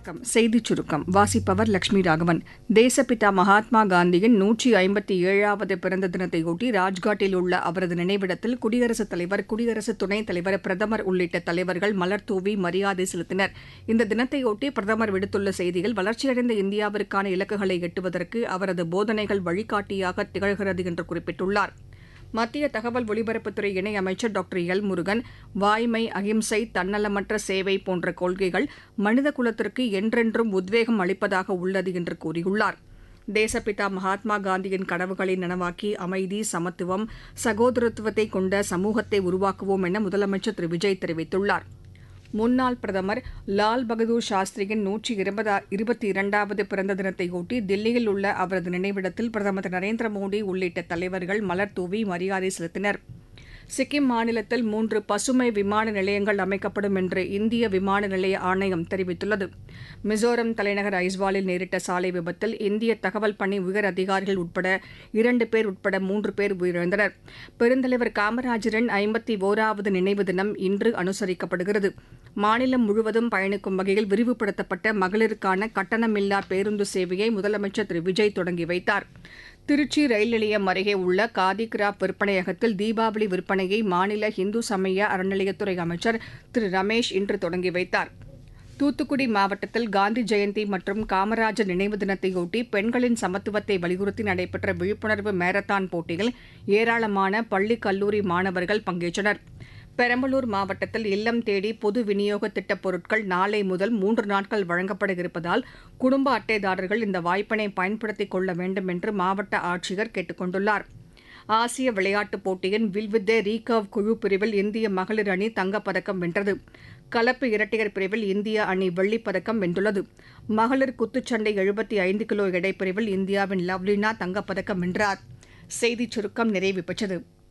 வணக்கம் செய்திச் சுருக்கம் வாசிப்பவர் லட்சுமி ராகவன் தேசப்பிதா மகாத்மா காந்தியின் நூற்றி ஐம்பத்தி ஏழாவது பிறந்த தினத்தையொட்டி ராஜ்காட்டில் உள்ள அவரது நினைவிடத்தில் குடியரசுத் தலைவர் குடியரசு துணைத் தலைவர் பிரதமர் உள்ளிட்ட தலைவர்கள் மலர்தூவி மரியாதை செலுத்தினர் இந்த தினத்தையொட்டி பிரதமர் விடுத்துள்ள செய்தியில் வளர்ச்சியடைந்த இந்தியாவிற்கான இலக்குகளை எட்டுவதற்கு அவரது போதனைகள் வழிகாட்டியாக திகழ்கிறது என்று குறிப்பிட்டுள்ளார் மத்திய தகவல் ஒலிபரப்புத்துறை இணையமைச்சர் டாக்டர் எல் முருகன் வாய்மை அகிம்சை தன்னலமற்ற சேவை போன்ற கொள்கைகள் மனித குலத்திற்கு என்றென்றும் உத்வேகம் அளிப்பதாக உள்ளது என்று கூறியுள்ளார் தேசப்பிதா மகாத்மா காந்தியின் கனவுகளை நனவாக்கி அமைதி சமத்துவம் சகோதரத்துவத்தை கொண்ட சமூகத்தை உருவாக்குவோம் என முதலமைச்சர் திரு விஜய் தெரிவித்துள்ளார் முன்னாள் பிரதமர் லால் பகதூர் சாஸ்திரியின் நூற்றி இருபத்தி இரண்டாவது பிறந்த தினத்தையொட்டி தில்லியில் உள்ள அவரது நினைவிடத்தில் பிரதமர் திரு நரேந்திர மோடி உள்ளிட்ட தலைவர்கள் மலர்தூவி மரியாதை செலுத்தினர் சிக்கிம் மாநிலத்தில் மூன்று பசுமை விமான நிலையங்கள் அமைக்கப்படும் என்று இந்திய விமான நிலைய ஆணையம் தெரிவித்துள்ளது மிசோரம் தலைநகர் ஐஸ்வாலில் நேரிட்ட சாலை விபத்தில் இந்திய தகவல் பணி உயர் அதிகாரிகள் உட்பட இரண்டு பேர் உட்பட மூன்று பேர் உயிரிழந்தனர் பெருந்தலைவர் காமராஜரின் ஐம்பத்தி ஓராவது நினைவு தினம் இன்று அனுசரிக்கப்படுகிறது மாநிலம் முழுவதும் பயணிக்கும் வகையில் விரிவுபடுத்தப்பட்ட மகளிருக்கான கட்டணமில்லா பேருந்து சேவையை முதலமைச்சர் திரு விஜய் தொடங்கி வைத்தார் திருச்சி ரயில் நிலையம் அருகே உள்ள காதி கிராப் விற்பனையகத்தில் தீபாவளி விற்பனையை மாநில இந்து சமய அறநிலையத்துறை அமைச்சர் திரு ரமேஷ் இன்று தொடங்கி வைத்தார் தூத்துக்குடி மாவட்டத்தில் காந்தி ஜெயந்தி மற்றும் காமராஜர் நினைவு தினத்தையொட்டி பெண்களின் சமத்துவத்தை வலியுறுத்தி நடைபெற்ற விழிப்புணர்வு மாரத்தான் போட்டியில் ஏராளமான பள்ளி கல்லூரி மாணவர்கள் பங்கேற்றனர் பெரம்பலூர் மாவட்டத்தில் இல்லம் தேடி பொது விநியோக திட்டப் பொருட்கள் நாளை முதல் மூன்று நாட்கள் வழங்கப்பட இருப்பதால் குடும்ப அட்டைதாரர்கள் இந்த வாய்ப்பினை பயன்படுத்திக் கொள்ள வேண்டும் என்று மாவட்ட ஆட்சியர் கேட்டுக் கொண்டுள்ளார் ஆசிய விளையாட்டுப் போட்டியின் வில்வித்தை ரீகர்வ் குழு பிரிவில் இந்திய மகளிர் அணி தங்கப்பதக்கம் வென்றது கலப்பு இரட்டையர் பிரிவில் இந்திய அணி வெள்ளிப்பதக்கம் வென்றுள்ளது மகளிர் குத்துச்சண்டை எழுபத்தி ஐந்து கிலோ எடைப்பிரிவில் இந்தியாவின் லவ்லினா தங்கப்பதக்கம் வென்றார் செய்திச் சுருக்கம் நிறைவு பெற்றது